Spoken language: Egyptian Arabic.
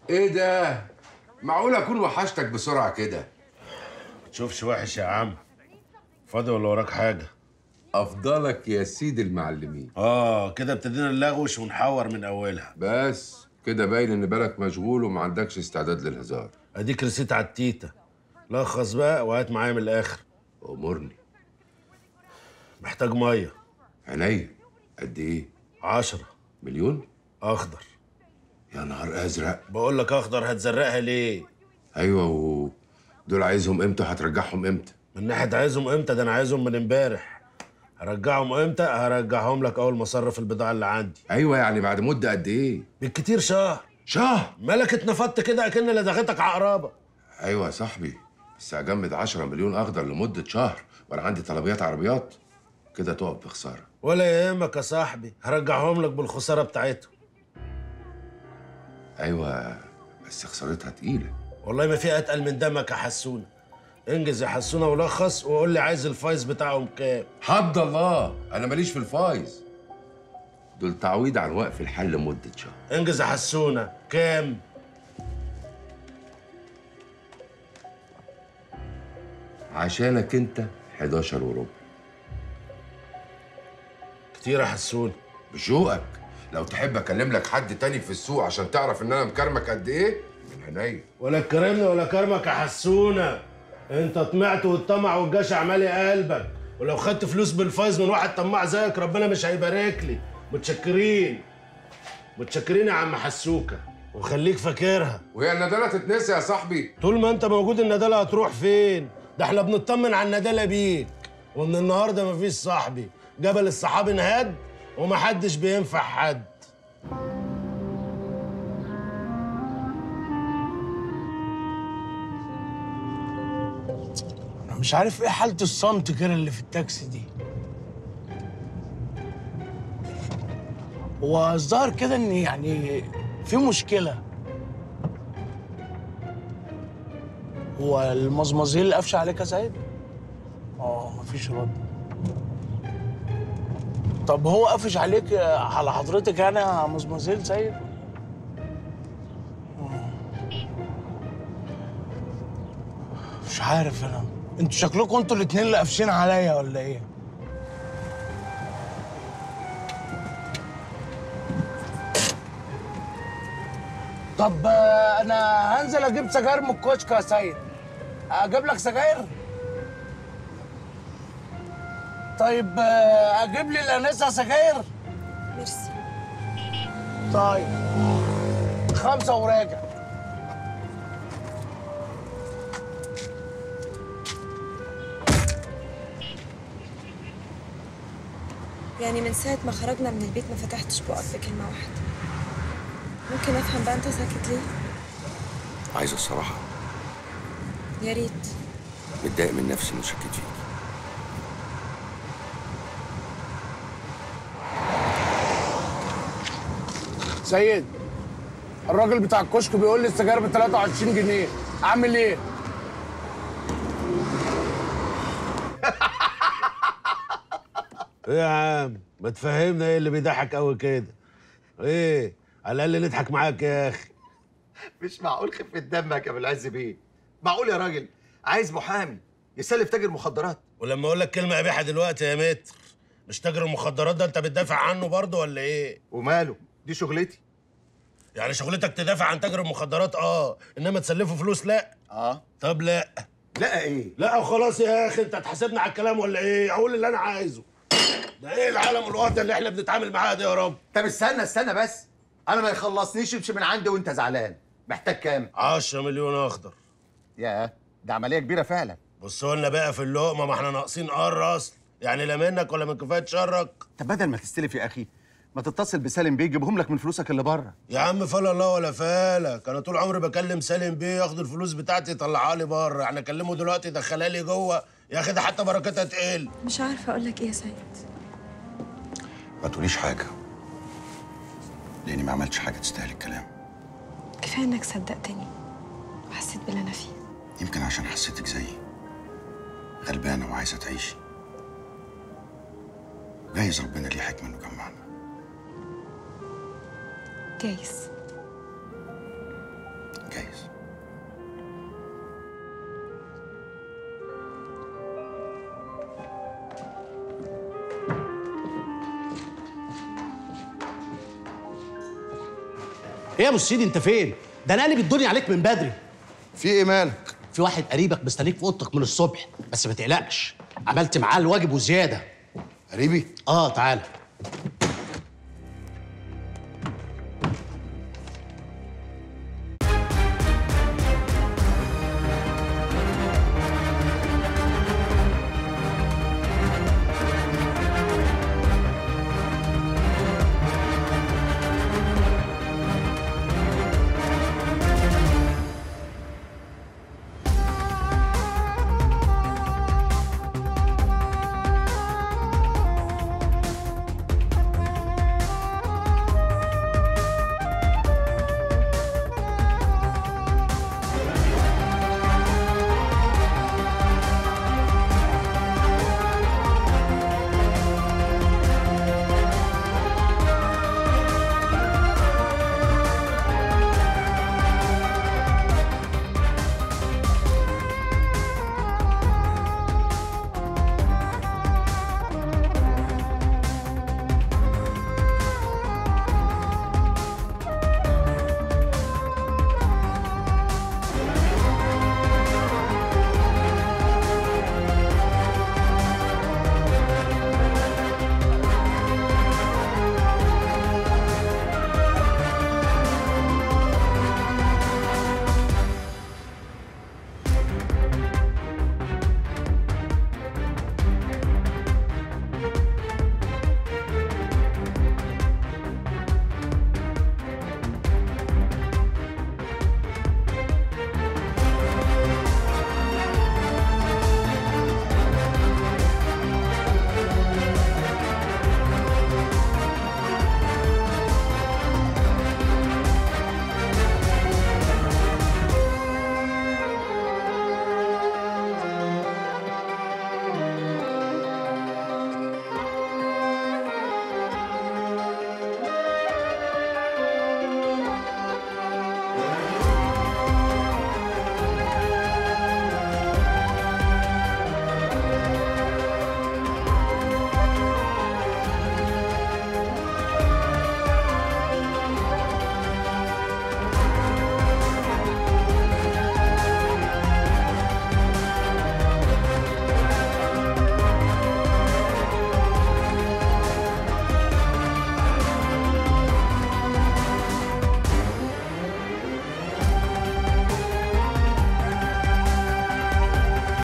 ايه ده معقول اكون وحشتك بسرعه كده تشوفش وحش يا عم فاضي ولا وراك حاجة افضلك يا سيد المعلمين اه كده ابتدينا نلغوش ونحور من اولها بس كده باين ان بالك مشغول وما عندكش استعداد للهزار اديك رسيت على التيتا لخص بقى وهات معايا من الاخر امرني محتاج ميه عينيا قد ايه عشرة مليون اخضر يا نهار ازرق بقول لك اخضر هتزرقها ليه ايوه و دول عايزهم امتى هترجعهم امتى من ناحيه عايزهم امتى ده انا عايزهم من امبارح هرجعهم امتى هرجعهم لك اول ما اصرف البضاعه اللي عندي ايوه يعني بعد مده قد ايه بالكتير شهر شهر مالك اتنفضت كده اكن لدغتك عقربه ايوه يا صاحبي بس اجمد 10 مليون اخضر لمده شهر وانا عندي طلبيات عربيات كده تقف بخساره ولا يهمك يا صاحبي هرجعهم لك بالخساره بتاعتهم ايوه بس خسارتها تقيله والله ما في اتقل من دمك يا حسونه انجز يا حسونه ولخص وقول لي عايز الفايز بتاعهم كام حد الله انا ماليش في الفايز دول تعويض عن وقف الحل لمده شهر انجز يا حسونه كام عشانك انت 11 وربع كتير يا حسونه بشوقك لو تحب اكلم لك حد تاني في السوق عشان تعرف ان انا مكرمك قد ايه من عينيا ولا تكرمني ولا كرمك يا حسونه انت طمعت والطمع والجشع مالي قلبك ولو خدت فلوس بالفايز من واحد طماع زيك ربنا مش هيبارك لي متشكرين متشكرين يا عم حسوكه وخليك فاكرها وهي الندالة تتنسي يا صاحبي طول ما انت موجود الندالة هتروح فين؟ ده احنا بنطمن على الندالة بيك ومن النهارده مفيش صاحبي جبل الصحابي انهد ومحدش بينفع حد انا مش عارف ايه حالة الصمت كده اللي في التاكسي دي هو الظاهر كده ان يعني في مشكلة هو المزمزيل اللي قفش عليك يا سيد؟ اه مفيش رد طب هو قفش عليك على حضرتك انا يا مزمزيل سيد؟ مش عارف انا انتوا شكلكم انتوا الاتنين اللي قافشين عليا ولا ايه؟ طب آه، انا هنزل اجيب سجاير من الكشك يا سيد اجيب لك سجاير؟ طيب آه، اجيب لي الانسه سجاير؟ ميرسي طيب خمسه وراجع يعني من ساعة ما خرجنا من البيت ما فتحتش بقك بكلمة واحدة ممكن أفهم بقى أنت ساكت ليه؟ عايز الصراحة يا ريت متضايق من نفسي اني شكيت فيك سيد الراجل بتاع الكشك بيقول لي السجاير ب 23 جنيه اعمل ايه؟ ايه يا عم ما تفهمنا ايه اللي بيضحك قوي كده ايه على الاقل نضحك معاك يا اخي مش معقول خفة دمك يا ابو العز بيه معقول يا راجل عايز محامي يسلف تاجر مخدرات ولما اقول لك كلمه قبيحه دلوقتي يا متر مش تاجر المخدرات ده انت بتدافع عنه برضه ولا ايه وماله دي شغلتي يعني شغلتك تدافع عن تاجر المخدرات اه انما تسلفه فلوس لا اه طب لا لا ايه لا وخلاص يا اخي انت هتحاسبني على الكلام ولا ايه اقول اللي انا عايزه ده ايه العالم الواطي اللي احنا بنتعامل معاه ده يا رب طب استنى استنى بس انا ما يخلصنيش امشي من عندي وانت زعلان محتاج كام 10 مليون اخضر يا ده عمليه كبيره فعلا بصوا لنا بقى في اللقمه ما احنا ناقصين قر اصل يعني لا منك ولا من كفايه شرك طب بدل ما تستلف يا اخي ما تتصل بسالم بيه يجيبهم لك من فلوسك اللي بره يا عم فلا الله ولا فالك انا طول عمري بكلم سالم بيه ياخد الفلوس بتاعتي يطلعها لي بره يعني اكلمه دلوقتي يدخلها لي جوه يا اخي ده حتى بركتها تقل مش عارفة أقول لك إيه يا سيد ما تقوليش حاجة لاني ما عملتش حاجة تستاهل الكلام كفاية إنك صدقتني وحسيت باللي أنا فيه يمكن عشان حسيتك زيي غلبانة وعايزة تعيشي جايز ربنا ليه حكمة انه جمعنا جايز جايز ايه يا ابو السيد انت فين؟ ده انا قلب الدنيا عليك من بدري في ايه مالك في واحد قريبك مستنيك في اوضتك من الصبح بس ما تقلقش عملت معاه الواجب وزياده قريبي اه تعالى